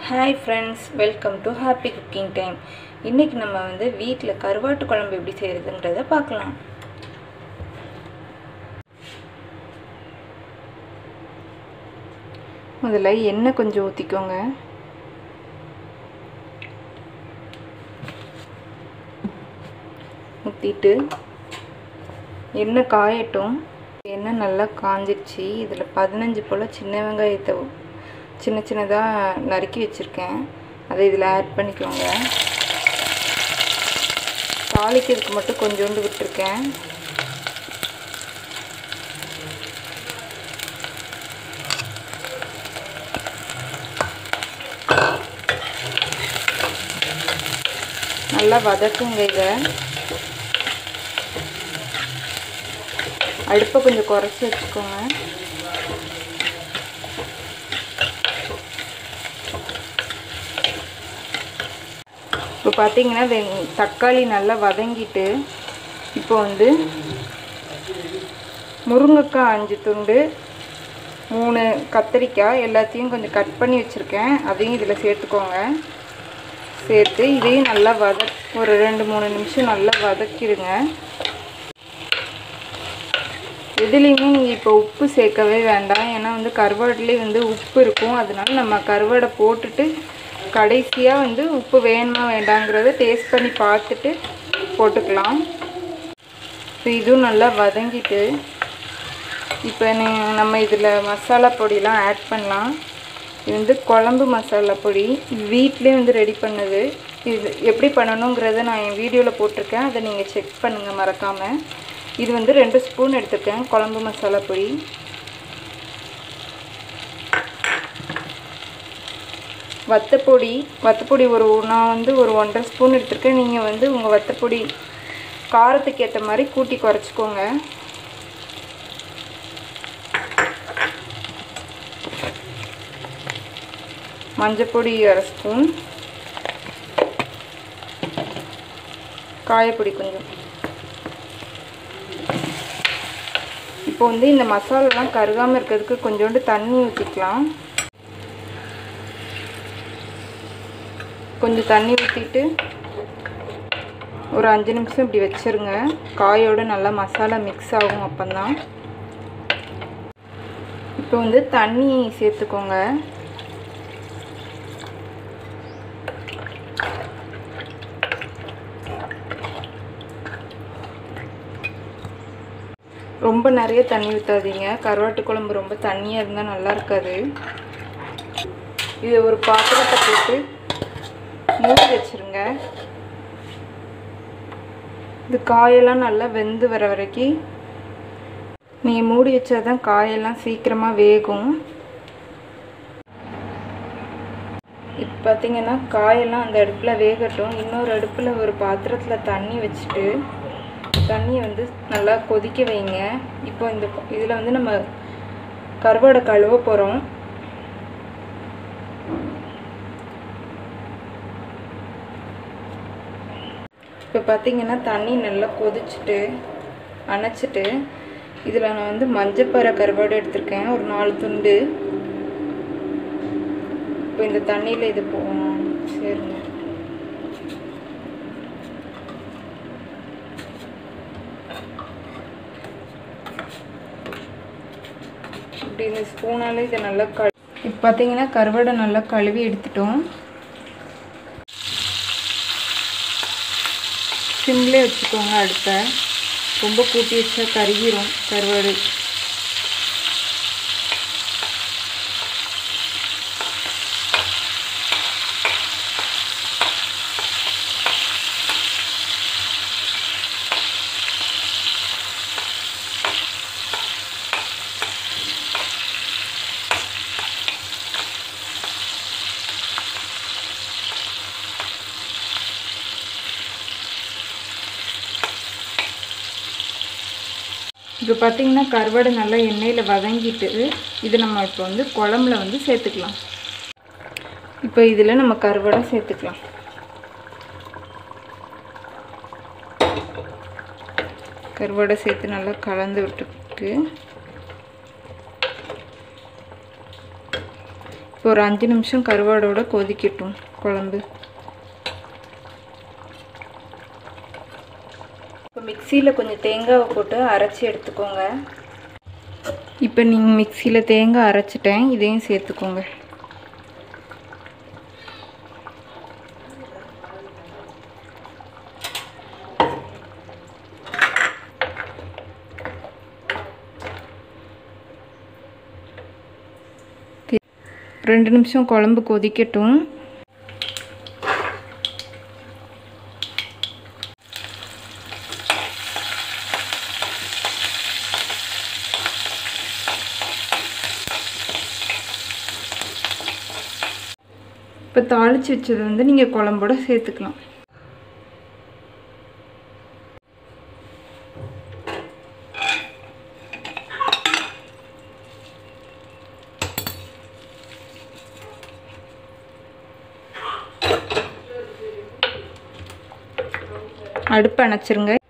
hi friends welcome to happy cooking time இன்றைக்கி நம்ம வந்து வீட்டில் கருவாட்டு குழம்பு எப்படி செய்கிறதுன்றதை பார்க்கலாம் முதல்ல எண்ணெய் கொஞ்சம் ஊற்றிக்கோங்க ஊற்றிட்டு எண்ணெய் காயட்டும் எண்ணெய் நல்லா காஞ்சிடுச்சு இதில் பதினஞ்சு போல் சின்ன வெங்காயத்தை சின்ன சின்னதாக நறுக்கி வச்சுருக்கேன் அதை இதில் ஆட் பண்ணிக்கோங்க தாளிக்கிறதுக்கு மட்டும் கொஞ்சோண்டு விட்டுருக்கேன் நல்லா வதக்குங்க இதை அடுப்பை கொஞ்சம் குறைச்சி வச்சுக்கோங்க இப்போ பார்த்தீங்கன்னா வெங் தக்காளி நல்லா வதங்கிட்டு இப்போ வந்து முருங்கைக்காய் அஞ்சு துண்டு மூணு கத்திரிக்காய் எல்லாத்தையும் கொஞ்சம் கட் பண்ணி வச்சுருக்கேன் அதையும் இதில் சேர்த்துக்கோங்க சேர்த்து இதையும் நல்லா வத ஒரு ரெண்டு மூணு நிமிஷம் நல்லா வதக்கிடுங்க எதுலேயுமே நீங்கள் இப்போ உப்பு சேர்க்கவே வேண்டாம் ஏன்னா வந்து கருவாடுலேயே வந்து உப்பு இருக்கும் அதனால நம்ம கருவாடை போட்டுட்டு கடைசியாக வந்து உப்பு வேணுமா வேண்டாங்கிறத டேஸ்ட் பண்ணி பார்த்துட்டு போட்டுக்கலாம் இப்போ இதுவும் நல்லா வதங்கிட்டு இப்போ நீ நம்ம இதில் மசாலா பொடியெலாம் ஆட் பண்ணலாம் இது வந்து குழம்பு மசாலா பொடி வீட்டிலே வந்து ரெடி பண்ணது இது எப்படி பண்ணணுங்கிறத நான் என் வீடியோவில் போட்டிருக்கேன் அதை நீங்கள் செக் பண்ணுங்கள் மறக்காமல் இது வந்து ரெண்டு ஸ்பூன் எடுத்துருக்கேன் குழம்பு மசாலா பொடி வத்தப்பொடி வத்தப்பொடி ஒரு நான் வந்து ஒரு ஒன்றரை ஸ்பூன் எடுத்திருக்கேன் நீங்கள் வந்து உங்கள் வத்தப்பொடி காரத்துக்கு ஏற்ற மாதிரி கூட்டி குறைச்சிக்கோங்க மஞ்சப்பொடி அரை ஸ்பூன் காயப்பொடி கொஞ்சம் இப்போ வந்து இந்த மசாலாலாம் கருகாமல் இருக்கிறதுக்கு கொஞ்சோண்டு தண்ணி ஊற்றிக்கலாம் கொஞ்சம் தண்ணி ஊற்றிட்டு ஒரு அஞ்சு நிமிஷம் இப்படி வச்சுருங்க காயோடு நல்லா மசாலா மிக்ஸ் ஆகும் அப்போந்தான் இப்போ வந்து தண்ணி சேர்த்துக்கோங்க ரொம்ப நிறைய தண்ணி ஊற்றாதீங்க கருவாட்டு குழம்பு ரொம்ப தண்ணியாக இருந்தால் நல்லா இருக்காது இதை ஒரு பாத்திரத்தை போட்டு மூடி வச்சுருங்க இது காயெல்லாம் நல்லா வெந்து வர வரைக்கும் நீங்கள் மூடி வச்சா தான் காயெல்லாம் சீக்கிரமாக வேகும் இப்போ பார்த்தீங்கன்னா காயெல்லாம் அந்த அடுப்பில் வேகட்டும் இன்னொரு அடுப்பில் ஒரு பாத்திரத்தில் தண்ணி வச்சுட்டு தண்ணியை வந்து நல்லா கொதிக்க வைங்க இப்போ இந்த இதில் வந்து நம்ம கருவாடை கழுவ போகிறோம் இப்போ பார்த்தீங்கன்னா தண்ணி நல்லா கொதிச்சுட்டு அணைச்சிட்டு இதில் நான் வந்து மஞ்சப்பாறை கருவாடு எடுத்திருக்கேன் ஒரு நாலு துண்டு இப்போ இந்த தண்ணியில் இது போகணும் சரிங்க இப்படி இந்த ஸ்பூனால் இதை நல்லா கழு இப்போ பார்த்தீங்கன்னா கருவாடை நல்லா கழுவி எடுத்துட்டோம் சிம்லே வச்சுக்கோங்க அடுப்பை ரொம்ப கூட்டி வச்சா கருகிரும் கருவாடு இப்போ பார்த்திங்கன்னா கருவாடு நல்லா எண்ணெயில் வதங்கிட்டு இது நம்ம இப்போ வந்து குழம்புல வந்து சேர்த்துக்கலாம் இப்போ இதில் நம்ம கருவாடை சேர்த்துக்கலாம் கருவாடை சேர்த்து நல்லா கலந்து விட்டுட்டு இப்போ இப்போ ஒரு அஞ்சு நிமிஷம் கருவாடோட கொதிக்கட்டும் குழம்பு இப்போ மிக்சியில் கொஞ்சம் தேங்காவை போட்டு அரைச்சி எடுத்துக்கோங்க இப்போ நீங்கள் மிக்சியில் தேங்காய் அரைச்சிட்டேன் இதையும் சேர்த்துக்கோங்க ரெண்டு நிமிஷம் குழம்பு கொதிக்கட்டும் இப்போ தாளித்து வச்சது வந்து நீங்கள் குழம்போட சேர்த்துக்கலாம் அடுப்பு அணைச்சிருங்க